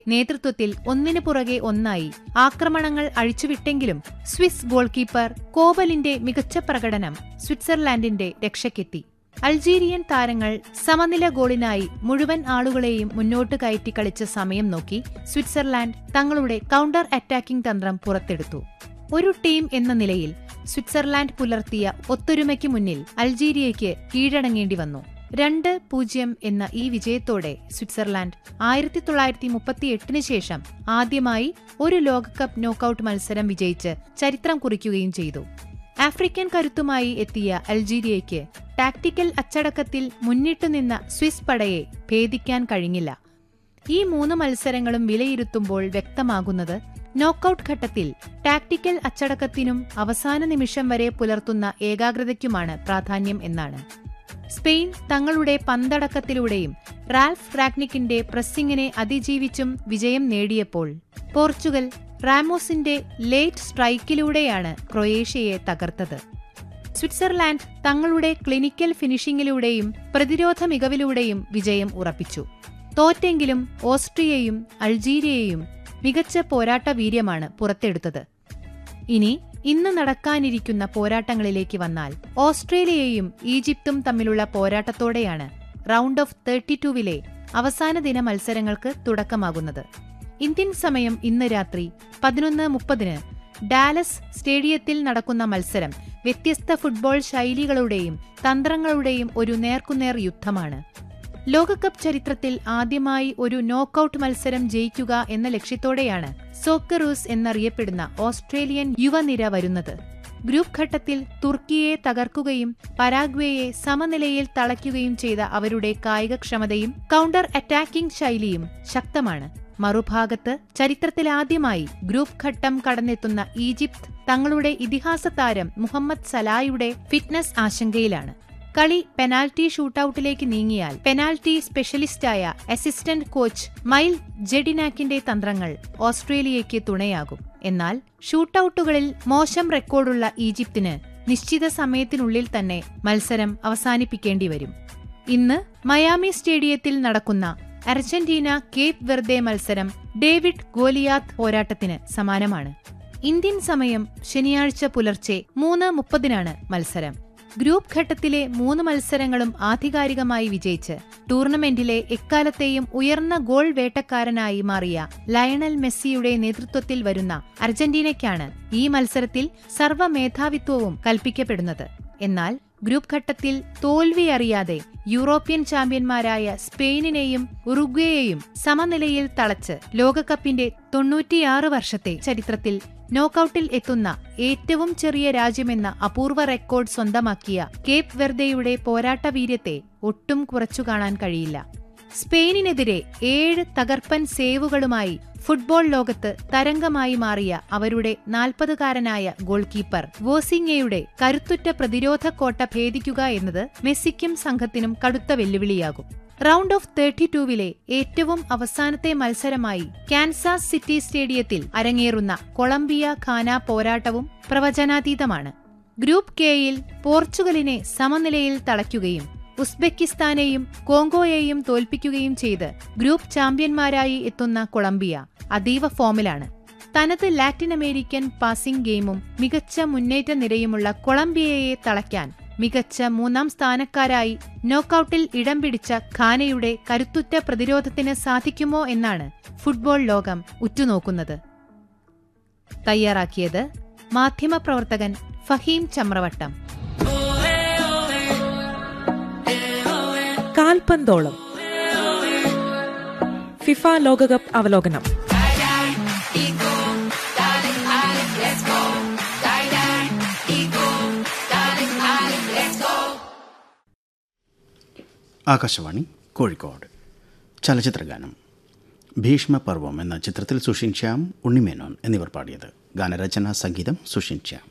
നേതൃത്വത്തിൽ ഒന്നിനു പുറകെ ഒന്നായി ആക്രമണങ്ങൾ അഴിച്ചുവിട്ടെങ്കിലും സ്വിസ് ഗോൾ കീപ്പർ കോവലിന്റെ മികച്ച പ്രകടനം സ്വിറ്റ്സർലാൻഡിന്റെ രക്ഷയ്ക്കെത്തി അൾജീരിയൻ താരങ്ങൾ സമനില ഗോളിനായി മുഴുവൻ ആളുകളെയും മുന്നോട്ട് കയറ്റി കളിച്ച സമയം നോക്കി സ്വിറ്റ്സർലാൻഡ് തങ്ങളുടെ കൗണ്ടർ അറ്റാക്കിംഗ് തന്ത്രം പുറത്തെടുത്തു ഒരു ടീം എന്ന നിലയിൽ സ്വിറ്റ്സർലാൻഡ് പുലർത്തിയ ഒത്തൊരുമയ്ക്ക് മുന്നിൽ അൾജീരിയയ്ക്ക് കീഴടങ്ങേണ്ടി വന്നു രണ്ട് പൂജ്യം എന്ന ഈ വിജയത്തോടെ സ്വിറ്റ്സർലാൻഡ് ആയിരത്തി തൊള്ളായിരത്തി മുപ്പത്തി എട്ടിന് ശേഷം ആദ്യമായി ഒരു ലോകകപ്പ് നോക്കൌട്ട് മത്സരം വിജയിച്ച് ചരിത്രം കുറിക്കുകയും ചെയ്തു ആഫ്രിക്കൻ കരുത്തുമായി എത്തിയ അൾജീരിയയ്ക്ക് ടാക്ടിക്കൽ അച്ചടക്കത്തിൽ മുന്നിട്ടുനിന്ന സ്വിസ് പടയെ ഭേദിക്കാൻ കഴിഞ്ഞില്ല ഈ മൂന്ന് മത്സരങ്ങളും വിലയിരുത്തുമ്പോൾ വ്യക്തമാകുന്നത് നോക്കൌട്ട് ഘട്ടത്തിൽ ടാക്ടിക്കൽ അച്ചടക്കത്തിനും അവസാന നിമിഷം വരെ പുലർത്തുന്ന ഏകാഗ്രതയ്ക്കുമാണ് പ്രാധാന്യം എന്നാണ് സ്പെയിൻ തങ്ങളുടെ പന്തടക്കത്തിലൂടെയും റാൽഫ് റാഗ്നിക്കിന്റെ പ്രസ്സിങ്ങിനെ അതിജീവിച്ചും വിജയം നേടിയപ്പോൾ പോർച്ചുഗൽ റാമോസിന്റെ ലേറ്റ് സ്ട്രൈക്കിലൂടെയാണ് ക്രൊയേഷ്യയെ തകർത്തത് സ്വിറ്റ്സർലാൻഡ് തങ്ങളുടെ ക്ലിനിക്കൽ ഫിനിഷിംഗിലൂടെയും പ്രതിരോധ മികവിലൂടെയും വിജയം ഉറപ്പിച്ചു തോറ്റെങ്കിലും ഓസ്ട്രിയയും അൾജീരിയയും മികച്ച പോരാട്ട വീര്യമാണ് പുറത്തെടുത്തത് ഇനി ഇന്ന് നടക്കാനിരിക്കുന്ന പോരാട്ടങ്ങളിലേക്ക് വന്നാൽ ഓസ്ട്രേലിയയും ഈജിപ്തും തമ്മിലുള്ള പോരാട്ടത്തോടെയാണ് റൗണ്ട് ഓഫ് തേർട്ടി ടൂവിലെ അവസാന ദിന മത്സരങ്ങൾക്ക് തുടക്കമാകുന്നത് ഇന്ത്യൻ സമയം ഇന്ന് രാത്രി പതിനൊന്ന് മുപ്പതിന് ഡാലസ് സ്റ്റേഡിയത്തിൽ നടക്കുന്ന മത്സരം വ്യത്യസ്ത ഫുട്ബോൾ ശൈലികളുടെയും തന്ത്രങ്ങളുടെയും ഒരു നേർക്കുനേർ യുദ്ധമാണ് ലോകകപ്പ് ചരിത്രത്തിൽ ആദ്യമായി ഒരു നോക്കൌട്ട് മത്സരം ജയിക്കുക എന്ന ലക്ഷ്യത്തോടെയാണ് സോക്കറൂസ് എന്നറിയപ്പെടുന്ന ഓസ്ട്രേലിയൻ യുവനിര വരുന്നത് ഗ്രൂപ്പ് ഘട്ടത്തിൽ തുർക്കിയെ തകർക്കുകയും പരാഗ്വേയെ സമനിലയിൽ തളയ്ക്കുകയും ചെയ്ത അവരുടെ കായികക്ഷമതയും കൗണ്ടർ അറ്റാക്കിംഗ് ശൈലിയും ശക്തമാണ് മറുഭാഗത്ത് ചരിത്രത്തിലാദ്യമായി ഗ്രൂപ്പ് ഘട്ടം കടന്നെത്തുന്ന ഈജിപ്ത് തങ്ങളുടെ ഇതിഹാസ താരം മുഹമ്മദ് സലായുടെ ഫിറ്റ്നസ് ആശങ്കയിലാണ് കളി പെനാൽറ്റി ഷൂട്ടൌട്ടിലേക്ക് നീങ്ങിയാൽ പെനാൽറ്റി സ്പെഷ്യലിസ്റ്റായ അസിസ്റ്റന്റ് കോച്ച് മൈൽ ജെഡിനാക്കിന്റെ തന്ത്രങ്ങൾ ഓസ്ട്രേലിയയ്ക്ക് തുണയാകും എന്നാൽ ഷൂട്ടൌട്ടുകളിൽ മോശം റെക്കോർഡുള്ള ഈജിപ്തിന് നിശ്ചിത സമയത്തിനുള്ളിൽ തന്നെ മത്സരം അവസാനിപ്പിക്കേണ്ടി വരും ഇന്ന് മയാമി സ്റ്റേഡിയത്തിൽ നടക്കുന്ന അർജന്റീന കേപ്പ് വെർദെ മത്സരം ഡേവിഡ് ഗോലിയാത്ത് പോരാട്ടത്തിന് സമാനമാണ് ഇന്ത്യൻ സമയം ശനിയാഴ്ച പുലർച്ചെ മൂന്ന് മുപ്പതിനാണ് മത്സരം ഗ്രൂപ്പ് ഘട്ടത്തിലെ മൂന്ന് മത്സരങ്ങളും ആധികാരികമായി വിജയിച്ച് ടൂർണമെന്റിലെ എക്കാലത്തെയും ഉയർന്ന ഗോൾ വേട്ടക്കാരനായി മാറിയ ലയണൽ മെസ്സിയുടെ നേതൃത്വത്തിൽ വരുന്ന അർജന്റീനയ്ക്കാണ് ഈ മത്സരത്തിൽ സർവ്വമേധാവിത്വവും കൽപ്പിക്കപ്പെടുന്നത് എന്നാൽ ഗ്രൂപ്പ് ഘട്ടത്തിൽ തോൽവി അറിയാതെ യൂറോപ്യൻ ചാമ്പ്യന്മാരായ സ്പെയിനിനെയും ഉറുഗ്വേയെയും സമനിലയിൽ തളച്ച് ലോകകപ്പിന്റെ തൊണ്ണൂറ്റിയാറ് വർഷത്തെ ചരിത്രത്തിൽ നോക്കൌട്ടിൽ എത്തുന്ന ഏറ്റവും ചെറിയ രാജ്യമെന്ന അപൂർവ റെക്കോർഡ് സ്വന്തമാക്കിയ കേപ്പ് വെർദെയുടെ പോരാട്ട വീര്യത്തെ ഒട്ടും കുറച്ചു കാണാൻ കഴിയില്ല സ്പെയിനിനെതിരെ ഏഴ് തകർപ്പൻ സേവുകളുമായി ഫുട്ബോൾ ലോകത്ത് തരംഗമായി മാറിയ അവരുടെ നാൽപ്പതുകാരനായ ഗോൾ കീപ്പർ വോസിംഗയുടെ കരുത്തുറ്റ പ്രതിരോധ കോട്ട ഭേദിക്കുക എന്നത് മെസ്സിക്കും സംഘത്തിനും കടുത്ത വെല്ലുവിളിയാകും റൗണ്ട് ഓഫ് തേർട്ടി ടൂവിലെ ഏറ്റവും അവസാനത്തെ മത്സരമായി കാൻസാസ് സിറ്റി സ്റ്റേഡിയത്തിൽ അരങ്ങേറുന്ന കൊളംബിയ ഖാന പോരാട്ടവും പ്രവചനാതീതമാണ് ഗ്രൂപ്പ് കെയിൽ പോർച്ചുഗലിനെ സമനിലയിൽ തളയ്ക്കുകയും ഉസ്ബെക്കിസ്ഥാനെയും കോങ്കോയെയും തോൽപ്പിക്കുകയും ചെയ്ത് ഗ്രൂപ്പ് ചാമ്പ്യന്മാരായി എത്തുന്ന കൊളംബിയ അതീവ ഫോമിലാണ് തനത് ലാറ്റിൻ അമേരിക്കൻ പാസിംഗ് ഗെയിമും മികച്ച മുന്നേറ്റ നിരയുമുള്ള കൊളംബിയയെ തളയ്ക്കാൻ മികച്ച മൂന്നാം സ്ഥാനക്കാരായി നോക്കൌട്ടിൽ ഇടം പിടിച്ച ഖാനയുടെ കരുത്തുറ്റ പ്രതിരോധത്തിന് സാധിക്കുമോ എന്നാണ് ഫുട്ബോൾ ലോകം ഉറ്റുനോക്കുന്നത് തയ്യാറാക്കിയത് മാധ്യമപ്രവർത്തകൻ ഫഹീം ചമ്രവട്ടം കാൽപന്തോളം ഫിഫ ലോകകപ്പ് അവലോകനം ആകാശവാണി കോഴിക്കോട് ചലച്ചിത്രഗാനം ഭീഷ്മപർവം എന്ന ചിത്രത്തിൽ സുഷിൻ ശ്യാം ഉണ്ണിമേനോൻ എന്നിവർ പാടിയത് ഗാനരചന സംഗീതം സുഷിൻ ശ്യാം